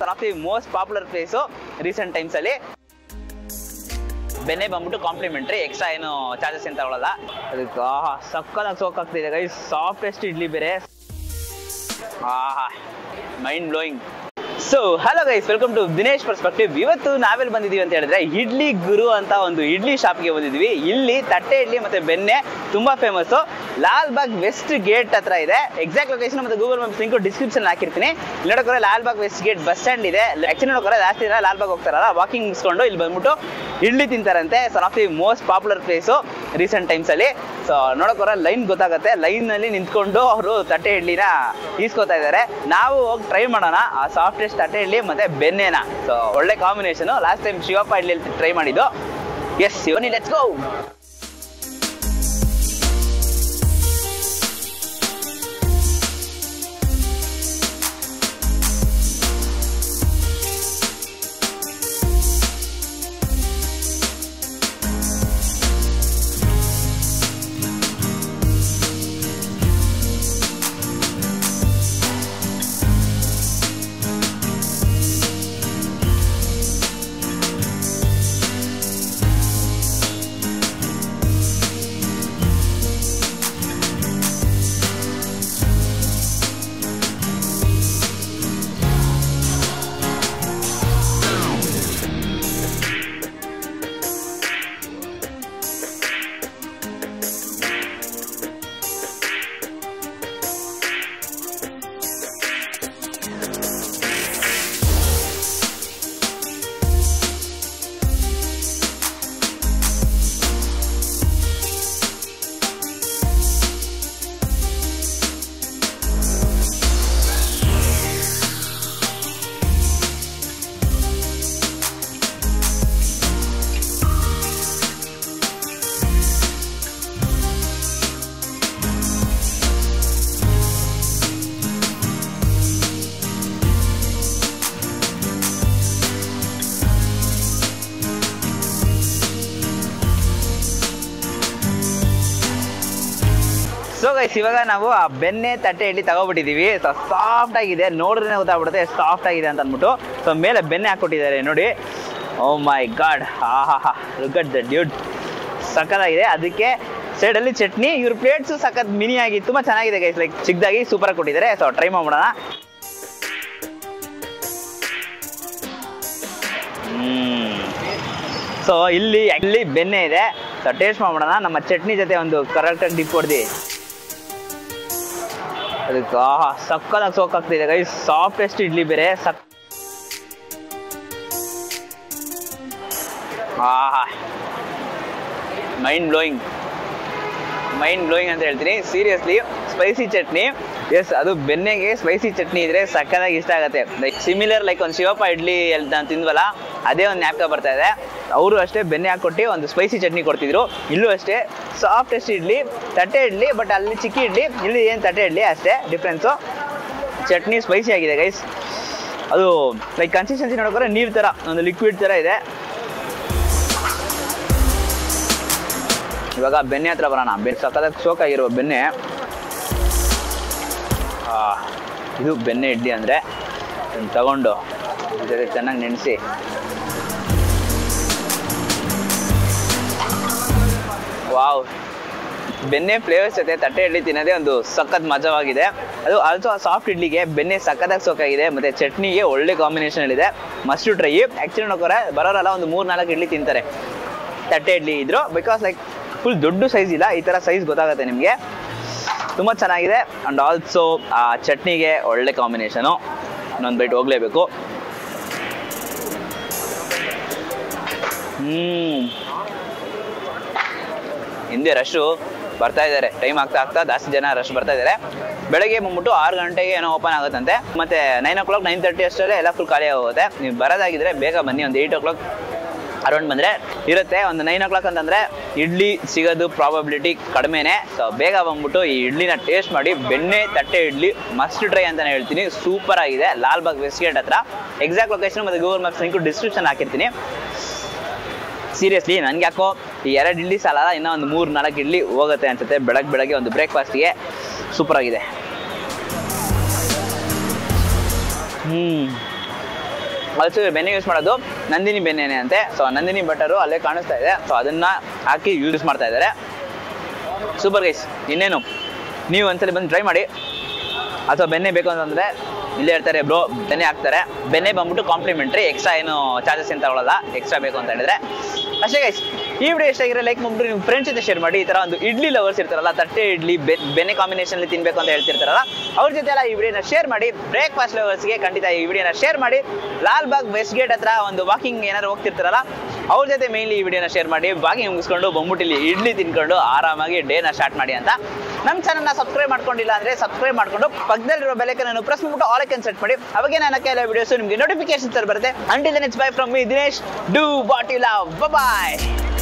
one of the most popular place recent ಟೈಮ್ಸಲ್ಲಿ ಬೆನ್ನೆ ಬಂದ್ಬಿಟ್ಟು ಕಾಂಪ್ಲಿಮೆಂಟ್ರಿ ಎಕ್ಸ್ಟ್ರಾ ಏನು ಚಾರ್ಜಸ್ ಏನು ತಗೊಳ್ಳಲ್ಲ ಅದಕ್ಕೆ ಆಹಾ ಸಕ್ಕದಾಗಿ ಸೋಕಾಗ್ತಿದೆ ಗೈ ಸಾಫ್ಟೆಸ್ಟ್ ಇಡ್ಲಿ ಬೇರೆ ಆಹಾ mind blowing so hello guys welcome to Dinesh perspective ಇವತ್ತು ನಾವೆಲ್ಲಿ ಬಂದಿದೀವಿ ಅಂತ ಹೇಳಿದ್ರೆ ಇಡ್ಲಿ ಗುರು ಅಂತ ಒಂದು ಇಡ್ಲಿ ಶಾಪ್ಗೆ ಬಂದಿದ್ವಿ ಇಲ್ಲಿ ತಟ್ಟೆ ಇಡ್ಲಿ ಮತ್ತೆ ಬೆಣ್ಣೆ ತುಂಬಾ famous Lal Bagh west gate ಹತ್ರ ಇದೆ ಎಕ್ಸಾಕ್ಟ್ ಲೊಕೇಶನ್ ಮತ್ತೆ ಗೂಗಲ್ ಮ್ಯಾಪ್ ಲಿಂಕ್ ಡಿಸ್ಕ್ರಿಪ್ಷನ್ ಹಾಕಿರ್ತೀನಿ ಇಲ್ಲಿ ನೋಡೋಕೆ Lal Bagh west gate bus stand ಇದೆ ಆಕ್ಚುಲಿ ನೋಡೋಕೆ ಜಾಸ್ತಿ ಜನ ಲಾಲ್ ಬಾಗ್ ಹೋಗ್ತಾರಲ್ಲ ವಾಕಿಂಗ್ ಮುಗಿಸ್ಕೊಂಡು ಇಲ್ಲಿ ಬಂದ್ಬಿಟ್ಟು ಇಡ್ಲಿ ತಿಂತಾರಂತೆ one of the most popular place recent times ಅಲ್ಲಿ ಸೊ ನೋಡೋಕೋರ ಲೈನ್ ಗೊತ್ತಾಗುತ್ತೆ ಲೈನ್ ನಲ್ಲಿ ನಿಂತ್ಕೊಂಡು ಅವರು ತಟ್ಟೆ ಇಡ್ಲಿನ ಈಸ್ಕೊತಾ ಇದ್ದಾರೆ ನಾವು ಹೋಗಿ ಟ್ರೈ ಮಾಡೋಣ ಆ ಸಾಫ್ಟೆಸ್ಟ್ ತಟ್ಟೆ ಇಡ್ಲಿ ಮತ್ತೆ ಬೆನ್ನೆನ ಸೊ ಒಳ್ಳೆ combination last time Shivappa idli try ಮಾಡಿದ್ದು ಎಸ್ ಶಿವನಿ ಲೆಟ್ಸ್ ಗೋ ಸೊ ಗೈಸ್ ಇವಾಗ ನಾವು ಆ ಬೆಣ್ಣೆ ತಟ್ಟೆ ಇಡ್ಲಿ ತಗೊಬಿಟ್ಟಿದೀವಿ ಸೊ ಸಾಫ್ಟ್ ಆಗಿದೆ ನೋಡಿದ್ರೆ ಗೊತ್ತಾಗ್ಬಿಡುತ್ತೆ ಸಾಫ್ಟ್ ಆಗಿದೆ ಅಂತ ಅಂದ್ಬಿಟ್ಟು ಸೊ ಮೇಲೆ ಬೆಣ್ಣೆ ಹಾಕ್ಕೊಟ್ಟಿದ್ದಾರೆ ನೋಡಿ ಓ ಮೈ ಗಾಡ್ ಆಹಾ ಹಾ ಲುಕ್ ಅಟ್ ದ ಡ್ಯೂಡ್ ಸಕ್ಕತ್ತಾಗಿದೆ ಅದಕ್ಕೆ ಸೈಡಲ್ಲಿ ಚಟ್ನಿ ಇವ್ರ ಪ್ಲೇಟ್ಸು ಸಖತ್ ಮಿನಿ ಆಗಿ ತುಂಬ ಚೆನ್ನಾಗಿದೆ ಗೈಸ್ ಲೈಕ್ ಚಿಕ್ಕದಾಗಿ ಸೂಪರ್ ಕೊಟ್ಟಿದ್ದಾರೆ ಸೊ ಟ್ರೈ ಮಾಡ್ಬಿಡೋಣ ಸೊ ಇಲ್ಲಿ ಇಲ್ಲಿ ಬೆಣ್ಣೆ ಇದೆ ಸೊ ಟೇಸ್ಟ್ ಮಾಡ್ಬಿಡೋಣ ನಮ್ಮ ಚಟ್ನಿ ಜೊತೆ ಒಂದು ಕರೆಕ್ಟಾಗಿ ಡಿಪ್ ಹೊಡ್ದು ಅದಕ್ಕೆ ಆಹಾ ಸಕ್ಕದಾಗಿ ಸೋಕಾಗ್ತಿದೆ ಗೈ ಸಾಫ್ಟೆಸ್ಟ್ ಇಡ್ಲಿ ಬೇರೆ ಸಕ್ ಆಹಾ ಮೈಂಡ್ ಬ್ಲೋಯಿಂಗ್ ಮೈಂಡ್ ಬ್ಲೋಯಿಂಗ್ ಅಂತ ಹೇಳ್ತೀನಿ ಸೀರಿಯಸ್ಲಿ ಸ್ಪೈಸಿ ಚಟ್ನಿ ಎಸ್ ಅದು ಬೆನ್ನೆಗೆ ಸ್ಪೈಸಿ ಚಟ್ನಿ ಇದ್ರೆ ಸಕ್ಕದಾಗಿ ಇಷ್ಟ ಆಗುತ್ತೆ ಲೈಕ್ ಸಿಮಿಲರ್ ಲೈಕ್ ಒಂದು ಶಿವಪ್ಪ ಇಡ್ಲಿ ಎಲ್ ನಾನು ತಿಂದ್ವಲ್ಲ ಅದೇ ಒಂದು ಜ್ಞಾಪಕ ಬರ್ತಾ ಇದೆ ಅವರು ಅಷ್ಟೇ ಬೆಣ್ಣೆ ಹಾಕೊಟ್ಟು ಒಂದು ಸ್ಪೈಸಿ ಚಟ್ನಿ ಕೊಡ್ತಿದ್ರು ಇಲ್ಲೂ ಅಷ್ಟೇ ಸಾಫ್ಟೆಸ್ಟ್ ಇಡ್ಲಿ ತಟ್ಟೆ ಇಡ್ಲಿ ಬಟ್ ಅಲ್ಲಿ ಚಿಕ್ಕಿ ಇಡ್ಲಿ ಇಲ್ಲಿ ಏನು ತಟ್ಟೆ ಇಡ್ಲಿ ಅಷ್ಟೇ ಡಿಫ್ರೆನ್ಸು ಚಟ್ನಿ ಸ್ಪೈಸಿ ಆಗಿದೆ ಗೈಸ್ ಅದು ಲೈಕ್ ಕನ್ಸಿಸ್ಟೆನ್ಸಿ ನೋಡೋಕೆ ನೀರು ಥರ ಒಂದು ಲಿಕ್ವಿಡ್ ಥರ ಇದೆ ಇವಾಗ ಬೆಣ್ಣೆ ಹತ್ರ ಬರೋಣ ಬೆನ್ ಸಕ್ಕದಾಗಿ ಸೋಕಾಗಿರುವ ಬೆಣ್ಣೆ ಆ, ಇದು ಬೆಣ್ಣೆ ಇಡ್ಲಿ ಅಂದರೆ ತಗೊಂಡು ಇದ್ರ ಜೊತೆ ಚೆನ್ನಾಗಿ ನೆನೆಸಿ ವಾವ್ ಬೆಣ್ಣೆ ಫ್ಲೇವರ್ಸ್ ಜೊತೆ ತಟ್ಟೆ ಇಡ್ಲಿ ತಿನ್ನೋದೇ ಒಂದು ಸಖತ್ ಮಜವಾಗಿದೆ ಅದು ಆಲ್ಸೋ ಸಾಫ್ಟ್ ಇಡ್ಲಿಗೆ ಬೆಣ್ಣೆ ಸಖತ್ತಾಗಿ ಸೋಕಾಗಿದೆ ಮತ್ತೆ ಚಟ್ನಿಗೆ ಒಳ್ಳೆ ಕಾಂಬಿನೇಷನ್ ಇದೆ ಮಸ್ಟ್ ಟ್ರೈ ಆ್ಯಕ್ಚುಲಿ ನೋಡ್ಕೊರೆ ಬರೋರೆಲ್ಲ ಒಂದು ಮೂರು ನಾಲ್ಕು ಇಡ್ಲಿ ತಿಂತಾರೆ ತಟ್ಟೆ ಇಡ್ಲಿ ಇದ್ರು ಬಿಕಾಸ್ ಲೈಕ್ ಫುಲ್ ದೊಡ್ಡ ಸೈಜ್ ಇಲ್ಲ ಈ ಥರ ಸೈಜ್ ಗೊತ್ತಾಗುತ್ತೆ ನಿಮಗೆ ತುಂಬ ಚೆನ್ನಾಗಿದೆ ಆ್ಯಂಡ್ ಆಲ್ಸೋ ಆ ಚಟ್ನಿಗೆ ಒಳ್ಳೆ ಕಾಂಬಿನೇಷನು ಇನ್ನೊಂದು ಬೈಟ್ ಹೋಗಲೇಬೇಕು ಹ್ಞೂ ಹಿಂದೆ ರಶ್ಶು ಬರ್ತಾ ಇದ್ದಾರೆ ಟೈಮ್ ಆಗ್ತಾ ಆಗ್ತಾ ಜಾಸ್ತಿ ಜನ ರಶ್ ಬರ್ತಾ ಇದ್ದಾರೆ ಬೆಳಗ್ಗೆ ಬಂದ್ಬಿಟ್ಟು ಆರು ಗಂಟೆಗೆ ಏನೋ ಓಪನ್ ಆಗುತ್ತಂತೆ ಮತ್ತೆ nine o'clock nine thirty ಅಷ್ಟರಲ್ಲೇ ಎಲ್ಲ ಫುಲ್ ಖಾಲಿ ಆಗೋಗುತ್ತೆ ನೀವು ಬರೋದಾಗಿದ್ರೆ ಬೇಗ ಬನ್ನಿ ಒಂದು ಏಯ್ಟ್ ಓ ಕ್ಲಾಕ್ ಅರೌಂಡ್ ಬಂದರೆ ಇರುತ್ತೆ ಒಂದು ನೈನ್ ಓ ಕ್ಲಾಕ್ ಅಂತಂದರೆ ಇಡ್ಲಿ ಸಿಗೋದು ಪ್ರಾಬಬಿಲಿಟಿ ಕಡಿಮೆನೇ ಸೊ ಬೇಗ ಬಂದ್ಬಿಟ್ಟು ಈ ಇಡ್ಲಿನ ಟೇಸ್ಟ್ ಮಾಡಿ ಬೆಣ್ಣೆ ತಟ್ಟೆ ಇಡ್ಲಿ ಮಸ್ಟ್ ಟ್ರೈ ಅಂತಲೇ ಹೇಳ್ತೀನಿ ಸೂಪರ್ ಆಗಿದೆ ಲಾಲ್ಬಾಗ್ ವೆಸ್ಟ್ ಗೇಟ್ ಹತ್ರ ಎಕ್ಸಾಕ್ಟ್ ಲೊಕೇಶನ್ ಮತ್ತು ಗೂಗಲ್ ಮ್ಯಾಪ್ಸ್ ಲಿಂಕು ಡಿಸ್ಕ್ರಿಪ್ಷನ್ ಹಾಕಿರ್ತೀನಿ ಸೀರಿಯಸ್ಲಿ ನನಗೆ ಯಾಕೋ ಈ ಎರಡು ಇಡ್ಲಿ ಸಾಲಲ್ಲ ಇನ್ನೂ ಒಂದು ಮೂರು ನಾಲ್ಕು ಇಡ್ಲಿ ಹೋಗುತ್ತೆ ಅನ್ಸುತ್ತೆ ಬೆಳಗ್ಗೆ ಬೆಳಗ್ಗೆ ಒಂದು ಬ್ರೇಕ್ಫಾಸ್ಟ್ಗೆ ಸೂಪರ್ ಆಗಿದೆ ಹ್ಞೂ also ಬೆಣ್ಣೆ ಯೂಸ್ ಮಾಡೋದು ನಂದಿನಿ ಬೆಣ್ಣೆನೆ ಅಂತೆ ಸೊ ನಂದಿನಿ ಬಟರು ಅಲ್ಲೇ ಕಾಣಿಸ್ತಾ ಇದೆ ಸೊ ಅದನ್ನ ಹಾಕಿ ಯೂಸ್ ಮಾಡ್ತಾ ಇದ್ದಾರೆ ಸೂಪರ್ ಗೈಸ್ ಇನ್ನೇನು ನೀವು ಒಂದ್ಸಲಿ ಬಂದು ಟ್ರೈ ಮಾಡಿ ಅಥವಾ ಬೆಣ್ಣೆ ಬೇಕು ಅಂತಂದ್ರೆ ಇಲ್ಲೇ ಇರ್ತಾರೆ ಬ್ರೋ ಬೆಣ್ಣೆ ಹಾಕ್ತಾರೆ ಬೆಣ್ಣೆ ಬಂದ್ಬಿಟ್ಟು ಕಾಂಪ್ಲಿಮೆಂಟ್ರಿ ಎಕ್ಸ್ಟ್ರಾ ಏನು ಚಾರ್ಜಸ್ ಏನು ತಗೊಳ್ಳಲ್ಲ ಎಕ್ಸ್ಟ್ರಾ ಬೇಕು ಅಂತ ಹೇಳಿದ್ರೆ ಅಷ್ಟೇ ಗೈಸ್ ಈ ವಿಡಿಯೋ ಎಷ್ಟಾಗಿರೋ ಲೈಕ್ ಮಾಡ್ಬಿಟ್ಟು ನಿಮ್ಮ ಫ್ರೆಂಡ್ಸ್ ಜೊತೆ ಶೇರ್ ಮಾಡಿ ಈ ತರ ಒಂದು ಇಡ್ಲಿ ಲವರ್ಸ್ ಇರ್ತಾರಲ್ಲ ತಟ್ಟೆ ಇಡ್ಲಿ ಬೆ- ಬೆಣ್ಣೆ ಕಾಂಬಿನೇಷನ್ ಅಲ್ಲಿ ತಿನ್ಬೇಕು ಅಂತ ಹೇಳ್ತಿರ್ತಾರಲ್ಲ ಅವ್ರ ಜೊತೆ ಎಲ್ಲ ಈ ವಿಡಿಯೋನ ಶೇರ್ ಮಾಡಿ ಬ್ರೇಕ್ಫಾಸ್ಟ್ ಲವರ್ಸ್ಗೆ ಖಂಡಿತ ಈ ವಿಡಿಯೋನ ಶೇರ್ ಮಾಡಿ ಲಾಲ್ ಬಾಗ್ ವೆಸ್ಟ್ ಗೇಟ್ ಹತ್ರ ಒಂದು ವಾಕಿಂಗ್ ಏನಾದ್ರು ಹೋಗ್ತಿರ್ತಾರಲ್ಲ ಅವ್ರ ಜೊತೆ ಮೇನ್ಲಿ ಈ ವಿಡಿಯೋನ ಶೇರ್ ಮಾಡಿ ವಾಕಿಂಗ್ ಮುಗಿಸ್ಕೊಂಡು ಬಂದ್ಬಿಟ್ಟು ಇಲ್ಲಿ ಇಡ್ಲಿ ತಿನ್ಕೊಂಡು ಆರಾಮಾಗಿ ಡೇನ ಸ್ಟಾರ್ಟ್ ಮಾಡಿ ಅಂತ ನಮ್ಮ ಚಾನಲ್ನ ಸಬ್ಸ್ಕ್ರೈಬ್ ಮಾಡ್ಕೊಂಡಿಲ್ಲ ಅಂದ್ರೆ ಸಬ್ಸ್ಕ್ರೈಬ್ ಮಾಡ್ಕೊಂಡು ಪಕ್ಕದಲ್ಲಿರೋ ಬೆಲೆಕನ್ ಅನ್ನು ಪ್ರೆಸ್ ಮಾಡ್ಬಿಟ್ಟು ಆಲ್ ಐಕನ್ ಸೆಟ್ ಮಾಡಿ ಅವಾಗೆ ನನ್ನ ಕೆಲ ವಿಡಿಯೋಸ್ ನಿಮಗೆ ನೋಟಿಫಿಕೇಶನ್ ಬರುತ್ತೆ until it's bye from me Dinesh do what you love bye